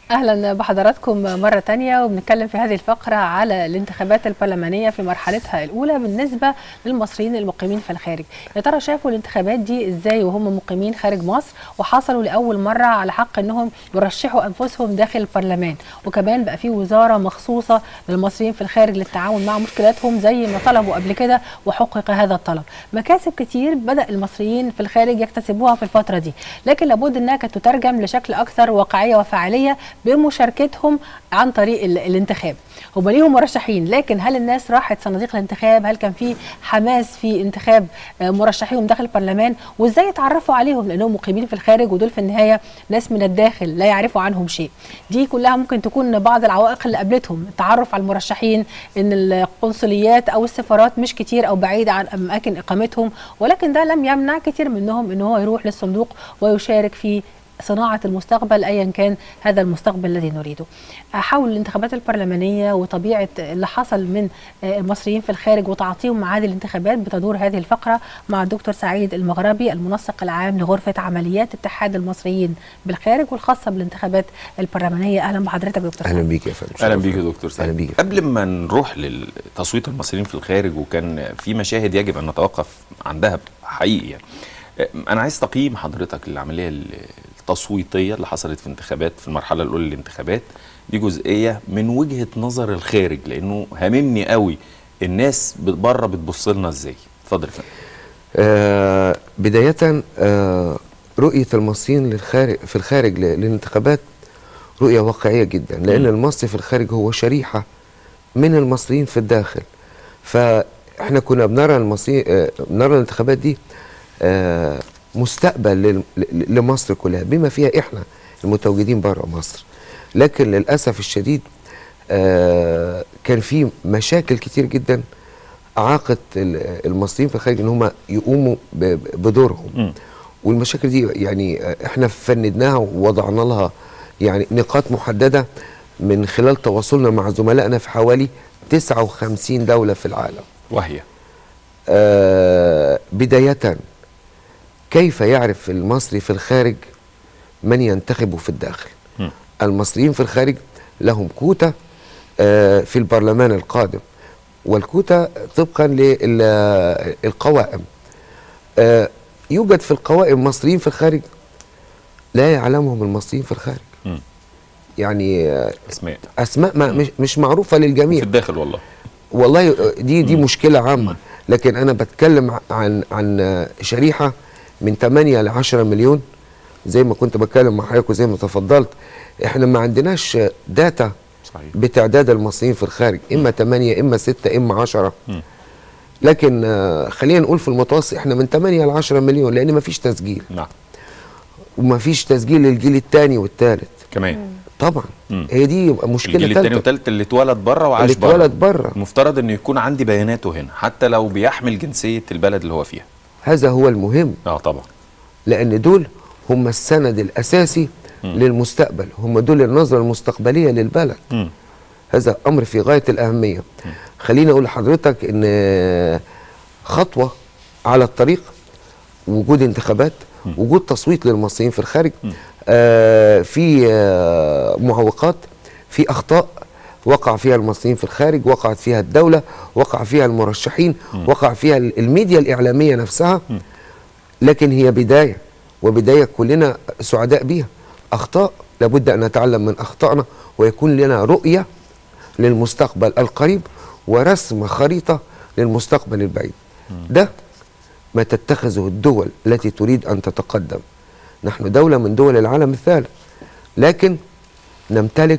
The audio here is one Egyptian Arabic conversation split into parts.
اهلا بحضراتكم مره تانية وبنتكلم في هذه الفقره على الانتخابات البرلمانيه في مرحلتها الاولى بالنسبه للمصريين المقيمين في الخارج يا ترى شافوا الانتخابات دي ازاي وهم مقيمين خارج مصر وحصلوا لاول مره على حق انهم يرشحوا انفسهم داخل البرلمان وكمان بقى في وزاره مخصوصه للمصريين في الخارج للتعامل مع مشكلاتهم زي ما طلبوا قبل كده وحقق هذا الطلب مكاسب كتير بدا المصريين في الخارج يكتسبوها في الفتره دي لكن لابد انها كانت تترجم لشكل اكثر واقعيه وفعاليه بمشاركتهم عن طريق ال- الانتخاب هم ليهم مرشحين لكن هل الناس راحت صناديق الانتخاب هل كان في حماس في انتخاب آه، مرشحيهم داخل البرلمان وازاي يتعرفوا عليهم لانهم مقيمين في الخارج ودول في النهايه ناس من الداخل لا يعرفوا عنهم شيء دي كلها ممكن تكون بعض العوائق اللي قابلتهم التعرف على المرشحين ان القنصليات او السفارات مش كتير او بعيده عن اماكن اقامتهم ولكن ده لم يمنع كتير منهم ان هو يروح للصندوق ويشارك في صناعة المستقبل أيا كان هذا المستقبل الذي نريده حول الانتخابات البرلمانية وطبيعة اللي حصل من آه، المصريين في الخارج وتعاطيهم مع هذه الانتخابات بتدور هذه الفقرة مع الدكتور سعيد المغربي المنسق العام لغرفة عمليات اتحاد المصريين بالخارج والخاصة بالانتخابات البرلمانية أهلا بحضرتك دكتور اهلا سعيد بيك يا فندم اهلا شرف. بيك يا دكتور سعيد اهلا بيك قبل ما نروح لتصويت المصريين في الخارج وكان في مشاهد يجب ان نتوقف عندها حقيقي يعني انا عايز تقييم حضرتك للعمليه التصويتيه اللي حصلت في انتخابات في المرحله الاولى للانتخابات دي جزئيه من وجهه نظر الخارج لانه هاممني قوي الناس بره بتبص لنا ازاي اتفضل يا فندم آه بداية آه رؤية المصريين للخارج في الخارج ل- للانتخابات رؤية واقعية جدا لأن مم. المصري في الخارج هو شريحة من المصريين في الداخل فاحنا كنا بنرى المصريين آه بنرى الانتخابات دي آه مستقبل لل- ل- لمصر كلها بما فيها احنا المتواجدين بره مصر لكن للأسف الشديد آه كان في مشاكل كتير جدا عاقت ال- المصريين في الخارج ان هم يقوموا ب- ب- بدورهم مم. والمشاكل دي يعني آه، احنا فندناها ووضعنا لها يعني نقاط محدده من خلال تواصلنا مع زملائنا في حوالي 59 دوله في العالم. وهي آه بدايه كيف يعرف المصري في الخارج من ينتخبه في الداخل؟ مم. المصريين في الخارج لهم كوتا آه، في البرلمان القادم والكوتا طبقا للقوائم آه، يوجد في القوائم مصريين في الخارج لا يعلمهم المصريين في الخارج مم. يعني آه، اسماء اسماء ما مش, مش معروفه في للجميع الداخل والله والله آه، دي دي مم. مشكله عامه لكن انا بتكلم عن عن آه، شريحه من 8 ل 10 مليون زي ما كنت بتكلم مع حضرتك وزي ما تفضلت احنا ما عندناش آه، داتا صحيح بتعداد المصريين في الخارج اما 8 اما 6 اما 10 مم. لكن آه، خلينا نقول في المتوسط احنا من 8 ل 10 مليون لان ما فيش تسجيل نعم وما فيش تسجيل للجيل الثاني والثالث كمان طبعا مم. هي دي مشكله الجيل الثاني ثالثه والثالث اللي اتولد بره وعاش اللي بره اتولد بره المفترض انه يكون عندي بياناته هنا حتى لو بيحمل جنسيه البلد اللي هو فيها هذا هو المهم اه طبعا لان دول هم السند الاساسي مم. للمستقبل هم دول النظره المستقبليه للبلد مم. هذا امر في غايه الاهميه خليني اقول لحضرتك ان خطوه على الطريق وجود انتخابات وجود تصويت للمصريين في الخارج آه في آه معوقات في اخطاء وقع فيها المصريين في الخارج وقعت فيها الدوله وقع فيها المرشحين وقع فيها الميديا الاعلاميه نفسها لكن هي بدايه وبدايه كلنا سعداء بيها اخطاء لابد ان نتعلم من اخطائنا ويكون لنا رؤيه للمستقبل القريب ورسم خريطه للمستقبل البعيد ده ما تتخذه الدول التي تريد ان تتقدم نحن دوله من دول العالم الثالث لكن نمتلك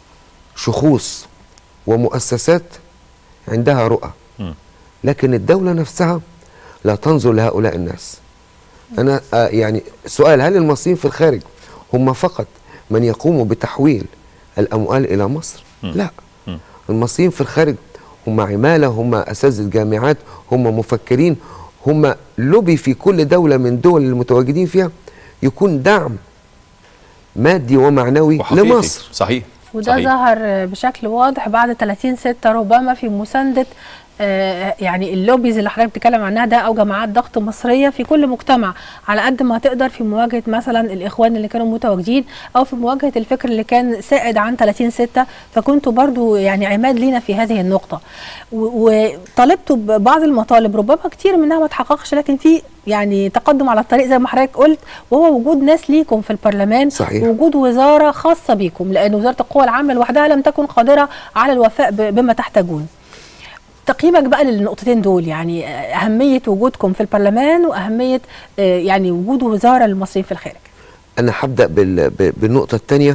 شخوص ومؤسسات عندها رؤى مم. لكن الدوله نفسها لا تنظر لهؤلاء الناس انا آه يعني سؤال هل المصريين في الخارج هم فقط من يقوموا بتحويل الاموال الى مصر مم. لا مم. المصريين في الخارج هم عماله هم اساتذه جامعات هم مفكرين هم لوبي في كل دوله من الدول المتواجدين فيها يكون دعم مادي ومعنوي وحقيقي لمصر صحيح وده صحيح. ظهر بشكل واضح بعد 30 6 ربما في مساندة آه، يعني اللوبيز اللي حضرتك بتتكلم عنها ده او جماعات ضغط مصريه في كل مجتمع على قد ما تقدر في مواجهه مثلا الاخوان اللي كانوا متواجدين او في مواجهه الفكر اللي كان سائد عن 30 6 فكنتوا برضو يعني عماد لينا في هذه النقطه و- وطالبتوا ببعض المطالب ربما كتير منها ما تحققش لكن في يعني تقدم على الطريق زي ما حضرتك قلت وهو وجود ناس ليكم في البرلمان صحيح. وجود وزاره خاصه بيكم لان وزاره القوى العامه لوحدها لم تكن قادره على الوفاء ب- بما تحتاجون تقييمك بقى للنقطتين دول يعني اهميه وجودكم في البرلمان واهميه آه، يعني وجود وزاره للمصريين في الخارج انا هبدا بال- ب- بالنقطه الثانيه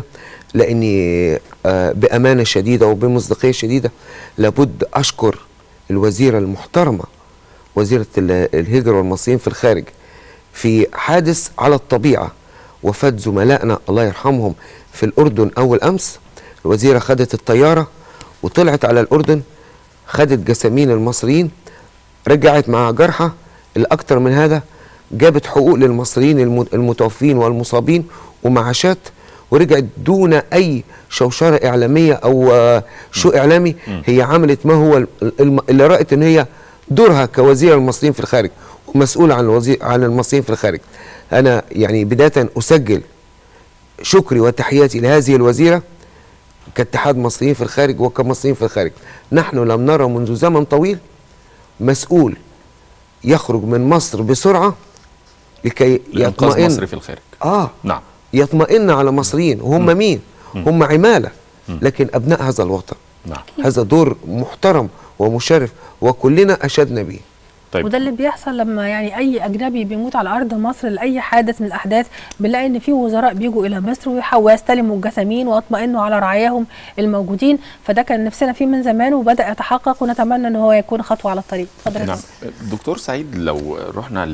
لاني آه، بامانه شديده وبمصداقيه شديده لابد اشكر الوزيره المحترمه وزيره ال- الهجره والمصريين في الخارج في حادث على الطبيعه وفاه زملائنا الله يرحمهم في الاردن اول امس الوزيره خدت الطياره وطلعت على الاردن خدت جسامين المصريين رجعت مع جرحى الأكثر من هذا جابت حقوق للمصريين الم- المتوفين والمصابين ومعاشات ورجعت دون أي شوشرة إعلامية أو آه، شو إعلامي هي عملت ما هو ال- الم- اللي رأت إن هي دورها كوزير المصريين في الخارج ومسؤولة عن الوزير عن المصريين في الخارج أنا يعني بداية أسجل شكري وتحياتي لهذه الوزيرة كاتحاد مصريين في الخارج وكمصريين في الخارج نحن لم نرى منذ زمن طويل مسؤول يخرج من مصر بسرعة لكي لإنقاذ يطمئن مصر في الخارج آه نعم يطمئن على مصريين وهم مين هم عمالة لكن أبناء هذا الوطن نعم هذا دور محترم ومشرف وكلنا أشدنا به طيب وده اللي بيحصل لما يعني اي اجنبي بيموت على ارض مصر لاي حادث من الاحداث بنلاقي ان في وزراء بيجوا الى مصر ويحاولوا يستلموا الجسامين واطمئنوا على رعاياهم الموجودين فده كان نفسنا فيه من زمان وبدا يتحقق ونتمنى ان هو يكون خطوه على الطريق اتفضل يا نعم فندم. دكتور سعيد لو رحنا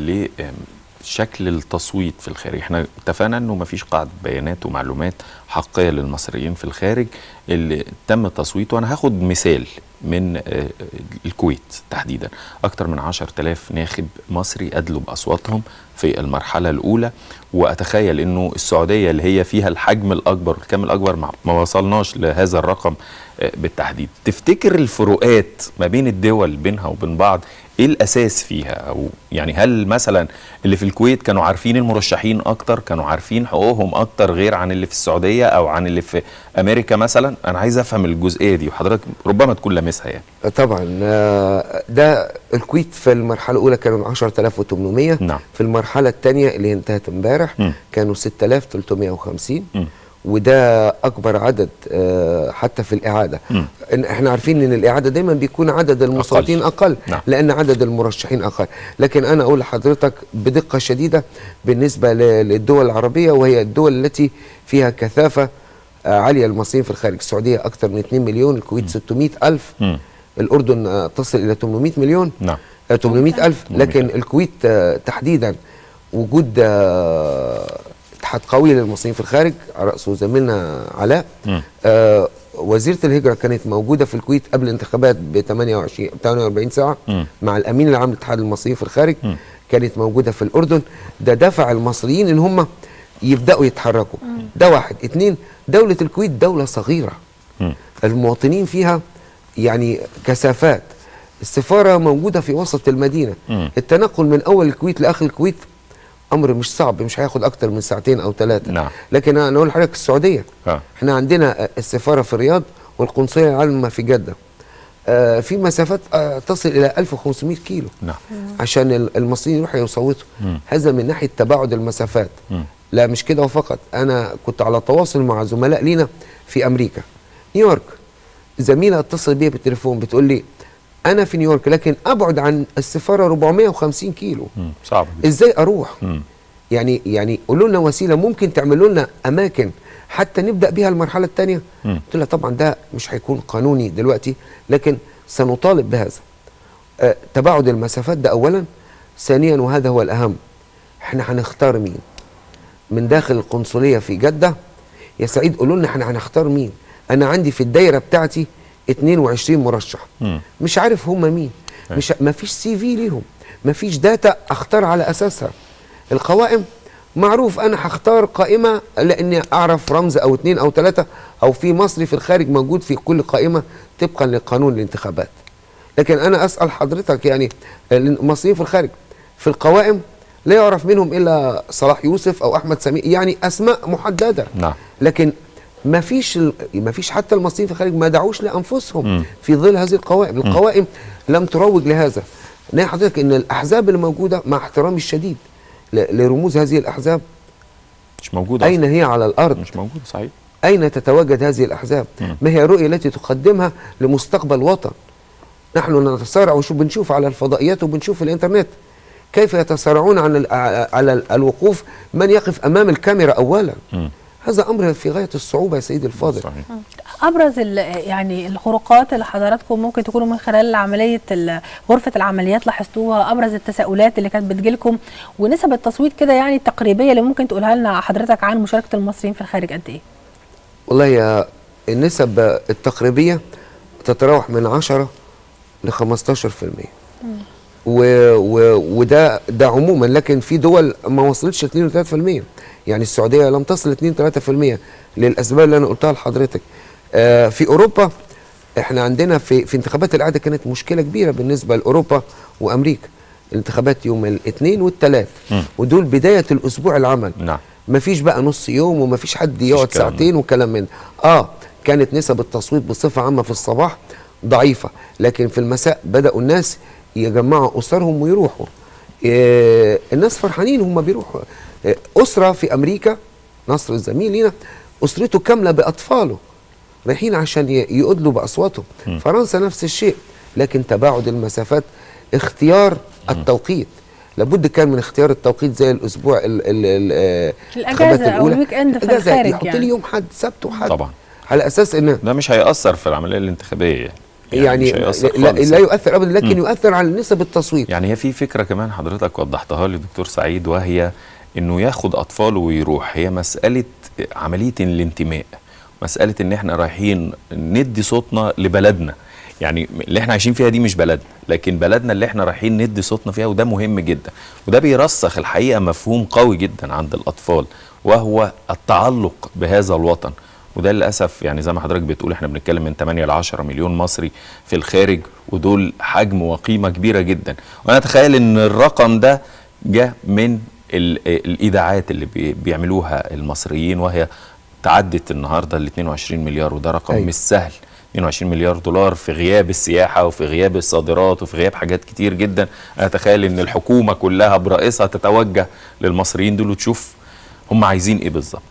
لشكل التصويت في الخارج احنا اتفقنا انه ما فيش قاعده بيانات ومعلومات حقيقيه للمصريين في الخارج اللي تم التصويت وانا هاخد مثال من آه، الكويت تحديدا اكثر من 10000 ناخب مصري ادلوا باصواتهم في المرحله الاولى واتخيل انه السعوديه اللي هي فيها الحجم الاكبر والكم الاكبر ما- ما وصلناش لهذا الرقم آه، بالتحديد تفتكر الفروقات ما بين الدول بينها وبين بعض ايه الاساس فيها او يعني هل مثلا اللي في الكويت كانوا عارفين المرشحين اكتر كانوا عارفين حقوقهم اكتر غير عن اللي في السعوديه او عن اللي في امريكا مثلا انا عايز افهم الجزئيه دي وحضرتك ربما تكون لامسها يعني طبعا آه، ده الكويت في المرحلة الأولى كانوا 10800 نعم. في المرحلة الثانية اللي انتهت امبارح مم. كانوا 6350 مم. وده أكبر عدد آه، حتى في الإعادة مم. إن احنا عارفين إن الإعادة دايما بيكون عدد المصوتين أقل, نعم. لأن عدد المرشحين أقل لكن أنا أقول لحضرتك بدقة شديدة بالنسبة ل- للدول العربية وهي الدول التي فيها كثافة آه، عالية للمصريين في الخارج السعودية أكثر من 2 مليون الكويت 600 ألف مم. الأردن آه، تصل إلى 800 مليون نعم آه، 800 ألف 800 لكن ألف. الكويت آه، تحديدا وجود آه، اتحاد قوي للمصريين في الخارج على رأسه زميلنا علاء مم. آه، وزيرة الهجرة كانت موجودة في الكويت قبل الانتخابات ب 28 48 ساعة مم. مع الأمين العام لاتحاد المصريين في الخارج مم. كانت موجودة في الأردن ده دفع المصريين إن هم يبدأوا يتحركوا ده واحد اتنين دولة الكويت دولة صغيرة مم. المواطنين فيها يعني كثافات السفارة موجودة في وسط المدينة مم. التنقل من أول الكويت لآخر الكويت أمر مش صعب مش هياخد أكتر من ساعتين أو ثلاثة نعم. لكن أنا أقول لحضرتك السعودية آه. احنا عندنا السفارة في الرياض والقنصلية العامة في جدة آه، في مسافات آه، تصل إلى 1500 كيلو نعم عشان ال- المصريين يروحوا يصوتوا مم. هذا من ناحيه تباعد المسافات مم. لا مش كده وفقط انا كنت على تواصل مع زملاء لينا في امريكا نيويورك زميله اتصل بيا بالتليفون بتقول لي انا في نيويورك لكن ابعد عن السفاره 450 كيلو مم. صعب جدا ازاي اروح مم. يعني يعني قولوا لنا وسيله ممكن تعملوا لنا اماكن حتى نبدا بها المرحله الثانيه مم. قلت لها طبعا ده مش هيكون قانوني دلوقتي لكن سنطالب بهذا آه تباعد المسافات ده اولا ثانيا وهذا هو الاهم احنا هنختار مين من داخل القنصليه في جده يا سعيد قولوا لنا احنا هنختار مين انا عندي في الدايره بتاعتي 22 مرشح مم. مش عارف هم مين مش ما فيش سي في ليهم ما فيش داتا اختار على اساسها القوائم معروف انا هختار قائمه لاني اعرف رمز او اتنين او ثلاثه او في مصري في الخارج موجود في كل قائمه طبقا لقانون الانتخابات لكن انا اسال حضرتك يعني المصريين في الخارج في القوائم لا يعرف منهم الا صلاح يوسف او احمد سمير يعني اسماء محدده نعم لكن ما فيش ال- ما فيش حتى المصريين في الخارج ما دعوش لانفسهم مم. في ظل هذه القوائم القوائم لم تروج لهذا نلاقي حضرتك ان الاحزاب اللي موجوده مع احترامي الشديد ل- لرموز هذه الاحزاب مش موجود اين هي على الارض مش موجود صحيح أين تتواجد هذه الأحزاب مم. ما هي الرؤية التي تقدمها لمستقبل وطن نحن نتسارع وشو بنشوف على الفضائيات وبنشوف في الإنترنت كيف يتسارعون عن ال- على ال- الوقوف من يقف أمام الكاميرا أولا مم. هذا أمر في غاية الصعوبة يا سيدي الفاضل صحيح ابرز ال- يعني الخروقات اللي حضراتكم ممكن تكونوا من خلال عمليه ال- غرفه العمليات لاحظتوها ابرز التساؤلات اللي كانت بتجيلكم ونسب التصويت كده يعني التقريبيه اللي ممكن تقولها لنا حضرتك عن مشاركه المصريين في الخارج قد ايه والله يا النسب التقريبية تتراوح من 10 ل 15% و و وده ده عموما لكن في دول ما وصلتش 2 3% يعني السعوديه لم تصل 2 3% للاسباب اللي انا قلتها لحضرتك آه في اوروبا احنا عندنا في في انتخابات القعده كانت مشكله كبيره بالنسبه لاوروبا وامريكا الانتخابات يوم الاثنين والثلاث مم. ودول بدايه الاسبوع العمل نعم مفيش بقى نص يوم ومفيش حد يقعد كلام ده. ساعتين وكلام من ده. اه كانت نسب التصويت بصفه عامه في الصباح ضعيفه لكن في المساء بداوا الناس يجمعوا اسرهم ويروحوا آه الناس فرحانين هم بيروحوا آه اسره في امريكا نصر الزميل لينا اسرته كامله باطفاله رايحين عشان ي- يؤدلوا باصواتهم فرنسا نفس الشيء لكن تباعد المسافات اختيار التوقيت لابد كان من اختيار التوقيت زي الاسبوع ال ال ال آه، الأجازة الانتخابات أو الأولى. الويك إند في الأجازة الخارج يحط يعني. لي يوم حد سبت وحد طبعا على اساس ان ده مش هيأثر في العمليه الانتخابيه يعني, يعني, مش هيأثر لا, خالص لا يؤثر ابدا لكن يؤثر على نسب التصويت يعني هي في فكره كمان حضرتك وضحتها لي دكتور سعيد وهي انه ياخد اطفاله ويروح هي مساله عمليه الانتماء مساله ان احنا رايحين ندي صوتنا لبلدنا يعني اللي احنا عايشين فيها دي مش بلدنا لكن بلدنا اللي احنا رايحين ندي صوتنا فيها وده مهم جدا وده بيرسخ الحقيقه مفهوم قوي جدا عند الاطفال وهو التعلق بهذا الوطن وده للاسف يعني زي ما حضرتك بتقول احنا بنتكلم من 8 ل 10 مليون مصري في الخارج ودول حجم وقيمه كبيره جدا وانا اتخيل ان الرقم ده جاء من ال- الايداعات اللي بي- بيعملوها المصريين وهي تعدت النهارده ال 22 مليار وده رقم أيوة. مش سهل 22 مليار دولار في غياب السياحه وفي غياب الصادرات وفي غياب حاجات كتير جدا انا اتخيل ان الحكومه كلها برئيسها تتوجه للمصريين دول وتشوف هم عايزين ايه بالظبط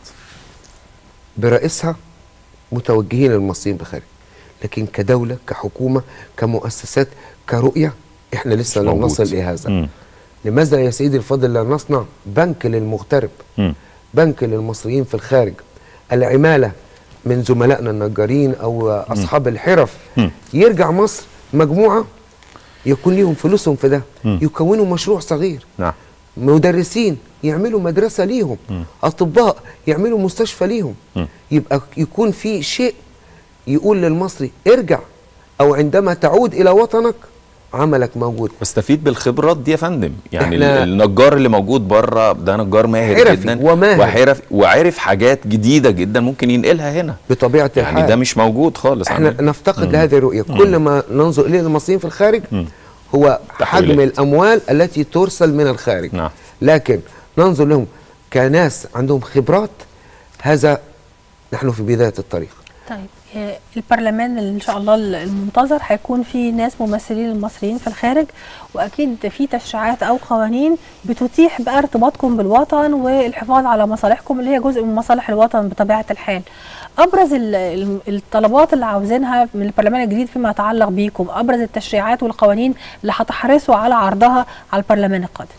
برئيسها متوجهين للمصريين بخارج لكن كدوله كحكومه كمؤسسات كرؤيه احنا لسه مش لم موجود. نصل لهذا مم. لماذا يا سيدي الفاضل لا نصنع بنك للمغترب مم. بنك للمصريين في الخارج العماله من زملائنا النجارين او اصحاب الحرف مم. يرجع مصر مجموعه يكون ليهم فلوسهم في ده مم. يكونوا مشروع صغير نعم مدرسين يعملوا مدرسة ليهم مم. أطباء يعملوا مستشفى ليهم مم. يبقى يكون في شيء يقول للمصري ارجع أو عندما تعود إلى وطنك عملك موجود واستفيد بالخبرات دي يا فندم يعني إحنا- ال- النجار اللي موجود بره ده نجار ماهر حرفي جدا وماهر. وحرف وعرف حاجات جديده جدا ممكن ينقلها هنا بطبيعة يعني الحال ده مش موجود خالص احنا عندنا. نفتقد مم. لهذه الرؤية كل ما ننظر إليه المصريين في الخارج مم. هو تحويلات. حجم الأموال التي ترسل من الخارج نعم. لكن ننظر لهم كناس عندهم خبرات هذا نحن في بداية الطريق طيب آه، البرلمان اللي ان شاء الله المنتظر هيكون فيه ناس ممثلين المصريين في الخارج واكيد في تشريعات او قوانين بتتيح بقى ارتباطكم بالوطن والحفاظ على مصالحكم اللي هي جزء من مصالح الوطن بطبيعه الحال. ابرز ال- ال- الطلبات اللي عاوزينها من البرلمان الجديد فيما يتعلق بيكم، ابرز التشريعات والقوانين اللي هتحرصوا على عرضها على البرلمان القادم.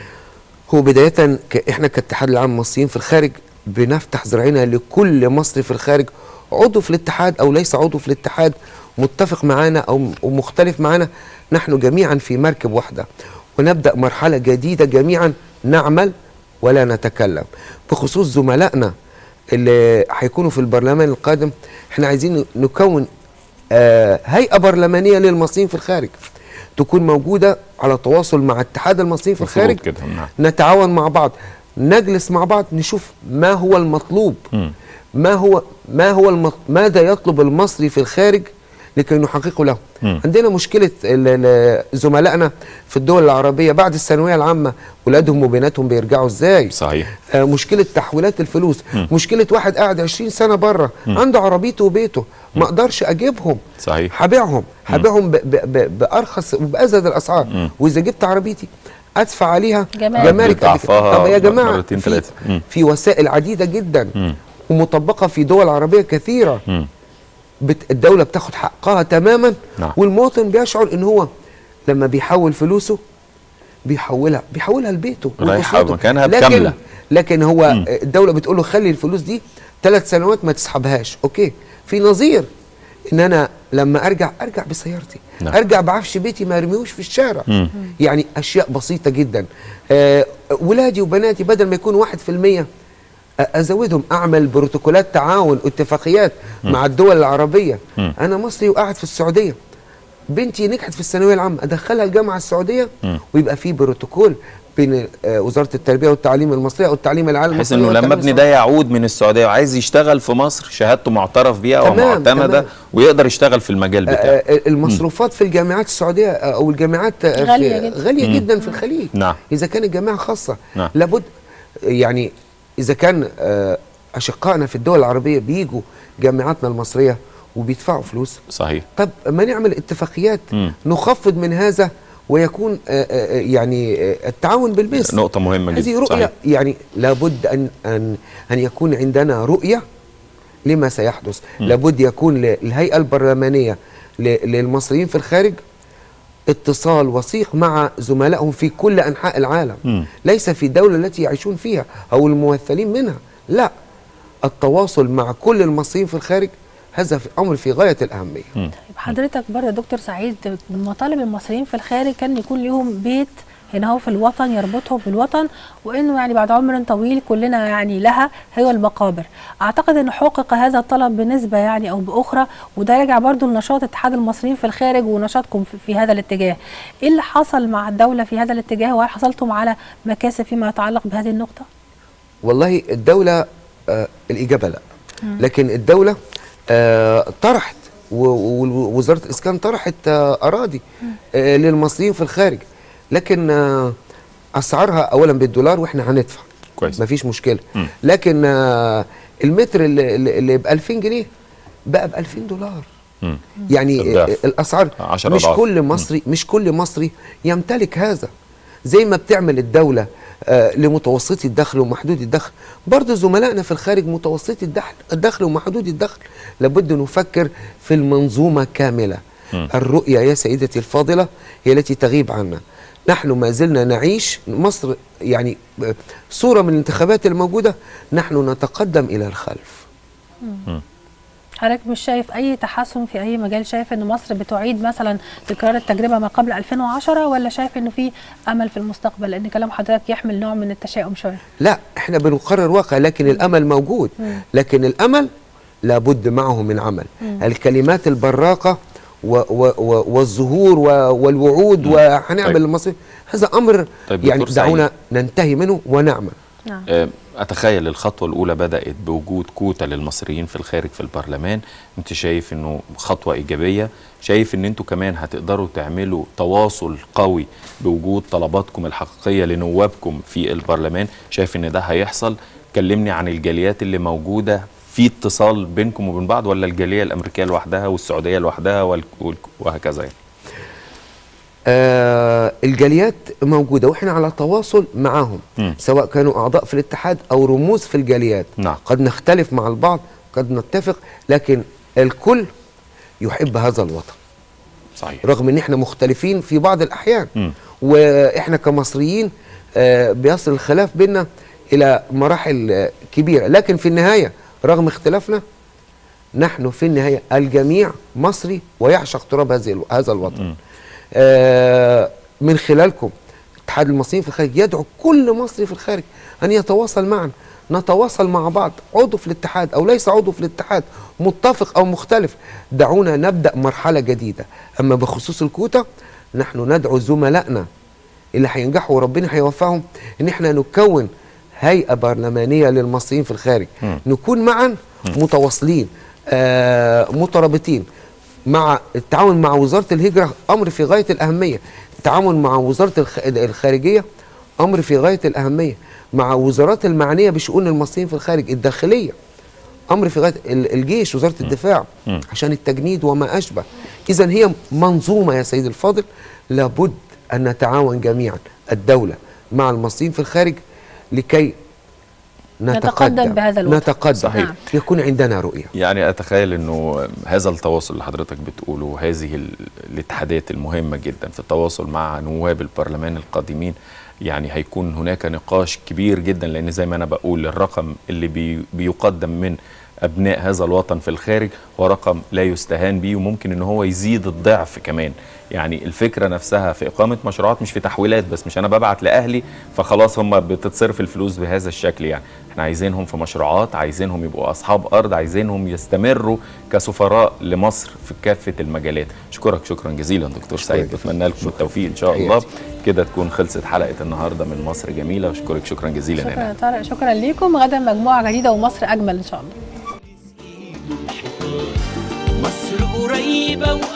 هو بداية ك- احنا كاتحاد العام المصريين في الخارج بنفتح ذراعنا لكل مصري في الخارج عضو في الاتحاد او ليس عضو في الاتحاد متفق معنا او م- أو مختلف معنا نحن جميعا في مركب واحدة ونبدأ مرحلة جديدة جميعا نعمل ولا نتكلم بخصوص زملائنا اللي هيكونوا في البرلمان القادم احنا عايزين نكون آه هيئة برلمانية للمصريين في الخارج تكون موجودة على تواصل مع اتحاد المصريين في مفروض الخارج كده نعم نتعاون مع بعض نجلس مع بعض نشوف ما هو المطلوب مم. ما هو ما هو المط... ماذا يطلب المصري في الخارج لكي نحققه لهم مم. عندنا مشكله ال- ال- زملائنا في الدول العربيه بعد الثانويه العامه ولادهم وبناتهم بيرجعوا ازاي صحيح آه، مشكله تحويلات الفلوس مم. مشكله واحد قاعد 20 سنه بره عنده عربيته وبيته ما اقدرش اجيبهم صحيح هبيعهم هبيعهم ب- ب- ب- بارخص وبازيد الاسعار مم. واذا جبت عربيتي ادفع عليها جمارك. جمارك قد كده. ضعفها طب يا جماعه مرتين في, ثلاثة. مم. في وسائل عديده جدا مم. ومطبقه في دول عربيه كثيره مم. بت الدوله بتاخد حقها تماما نعم. والمواطن بيشعر ان هو لما بيحول فلوسه بيحولها بيحولها لبيته رايحة ولأسرته. مكانها لكن بكاملة. لكن هو مم. الدوله بتقول له خلي الفلوس دي ثلاث سنوات ما تسحبهاش اوكي في نظير ان انا لما ارجع ارجع بسيارتي نعم. ارجع بعفش بيتي ما ارميهوش في الشارع مم. يعني اشياء بسيطه جدا آه ولادي وبناتي بدل ما يكون واحد في المية ازودهم اعمل بروتوكولات تعاون اتفاقيات مع الدول العربيه مم. انا مصري وقاعد في السعوديه بنتي نجحت في الثانويه العامه ادخلها الجامعه السعوديه مم. ويبقى في بروتوكول بين آه، وزاره التربيه والتعليم المصريه او التعليم العالي بحيث المصري انه لما والتعليم ابني ده يعود من السعوديه وعايز يشتغل في مصر شهادته معترف بيها او تمام، معتمده تمام. ويقدر يشتغل في المجال بتاعه آه، آه، المصروفات في الجامعات السعوديه آه، او الجامعات آه، في- غالية جدا. غاليه مم. جدا في الخليج نعم. اذا كانت جامعه خاصه نعم. لابد يعني اذا كان آه، اشقائنا في الدول العربيه بيجوا جامعاتنا المصريه وبيدفعوا فلوس صحيح طب ما نعمل اتفاقيات مم. نخفض من هذا ويكون آه، آه، يعني آه، التعاون بالمثل نقطه مهمه جدا هذه رؤية صحيح. يعني لابد أن أن أن يكون عندنا رؤية لما سيحدث م. لابد يكون للهيئة البرلمانية ل- للمصريين في الخارج اتصال وثيق مع زملائهم في كل أنحاء العالم م. ليس في الدولة التي يعيشون فيها أو الممثلين منها لا التواصل مع كل المصريين في الخارج هذا في أمر في غاية الأهمية مم. طيب حضرتك برضه دكتور سعيد من مطالب المصريين في الخارج كان يكون لهم بيت هنا هو في الوطن يربطهم بالوطن وانه يعني بعد عمر طويل كلنا يعني لها هو المقابر اعتقد ان حقق هذا الطلب بنسبه يعني او باخرى وده راجع برضه لنشاط اتحاد المصريين في الخارج ونشاطكم في, في هذا الاتجاه ايه اللي حصل مع الدوله في هذا الاتجاه وهل حصلتم على مكاسب فيما يتعلق بهذه النقطه والله الدولة آه الإجابة لا لكن الدولة آه طرحت و- و- ووزارة الإسكان طرحت آه أراضي آه للمصريين في الخارج لكن آه أسعارها أولا بالدولار وإحنا هندفع كويس. مفيش مشكلة مم. لكن آه المتر اللي, اللي اللي ب 2000 جنيه بقى ب 2000 دولار مم. يعني الضعف. آه، الاسعار عشرة مش أضعاف. كل مصري مش كل مصري يمتلك هذا زي ما بتعمل الدوله آه، لمتوسطي الدخل ومحدود الدخل برضه زملائنا في الخارج متوسطي الدخل الدخل ومحدود الدخل لابد نفكر في المنظومه كامله مم. الرؤيه يا سيدتي الفاضله هي التي تغيب عنا نحن ما زلنا نعيش مصر يعني آه، صوره من الانتخابات الموجوده نحن نتقدم الى الخلف حضرتك مش شايف اي تحسن في اي مجال شايف ان مصر بتعيد مثلا تكرار التجربه ما قبل 2010 ولا شايف انه في امل في المستقبل لان كلام حضرتك يحمل نوع من التشاؤم شويه لا احنا بنقرر واقع لكن الامل موجود مم. لكن الامل لابد معه من عمل الكلمات البراقه و و و والظهور و والوعود وهنعمل طيب. المصري هذا امر طيب يعني دكتور دعونا ننتهي منه ونعمل نعم آه، اتخيل الخطوه الاولى بدات بوجود كوتا للمصريين في الخارج في البرلمان انت شايف انه خطوه ايجابيه شايف ان انتوا كمان هتقدروا تعملوا تواصل قوي بوجود طلباتكم الحقيقيه لنوابكم في البرلمان شايف ان ده هيحصل كلمني عن الجاليات اللي موجوده في اتصال بينكم وبين بعض ولا الجاليه الامريكيه لوحدها والسعوديه لوحدها وال- وال- وهكذا يعني آه الجاليات موجوده واحنا على تواصل معهم مم. سواء كانوا اعضاء في الاتحاد او رموز في الجاليات نعم. قد نختلف مع البعض قد نتفق لكن الكل يحب هذا الوطن صحيح رغم ان احنا مختلفين في بعض الاحيان مم. واحنا كمصريين آه، بيصل الخلاف بيننا الى مراحل آه، كبيره لكن في النهايه رغم اختلافنا نحن في النهايه الجميع مصري ويعشق تراب هذه الو- هذا الوطن مم. آه، من خلالكم اتحاد المصريين في الخارج يدعو كل مصري في الخارج ان يتواصل معنا نتواصل مع بعض عضو في الاتحاد او ليس عضو في الاتحاد متفق او مختلف دعونا نبدا مرحله جديده اما بخصوص الكوتا نحن ندعو زملائنا اللي هينجحوا وربنا هيوفقهم ان احنا نكون هيئه برلمانيه للمصريين في الخارج مم. نكون معا متواصلين آه مترابطين مع التعاون مع وزاره الهجره امر في غايه الاهميه التعاون مع وزاره الخ- الخارجيه امر في غايه الاهميه مع وزارات المعنيه بشؤون المصريين في الخارج الداخليه امر في غايه ال- الجيش وزاره الدفاع مم. عشان التجنيد وما اشبه اذا هي منظومه يا سيدي الفاضل لابد ان نتعاون جميعا الدوله مع المصريين في الخارج لكي نتقدم نتقدم بهذا الوضع. نتقدم صحيح. نعم. يكون عندنا رؤيه يعني اتخيل انه هذا التواصل اللي حضرتك بتقوله هذه ال- الاتحادات المهمه جدا في التواصل مع نواب البرلمان القادمين يعني هيكون هناك نقاش كبير جدا لان زي ما انا بقول الرقم اللي بي بيقدم من ابناء هذا الوطن في الخارج هو رقم لا يستهان به وممكن ان هو يزيد الضعف كمان يعني الفكره نفسها في اقامه مشروعات مش في تحويلات بس مش انا ببعت لاهلي فخلاص هم بتتصرف الفلوس بهذا الشكل يعني احنا عايزينهم في مشروعات عايزينهم يبقوا اصحاب ارض عايزينهم يستمروا كسفراء لمصر في كافه المجالات اشكرك شكرا جزيلا دكتور سعيد جزيلا. بتمنى لكم التوفيق ان شاء تحياتي. الله كده تكون خلصت حلقه النهارده من مصر جميله واشكرك شكرا جزيلا شكرا هنا يا طارق شكرا ليكم غدا مجموعه جديده ومصر اجمل ان شاء الله مصر قريبة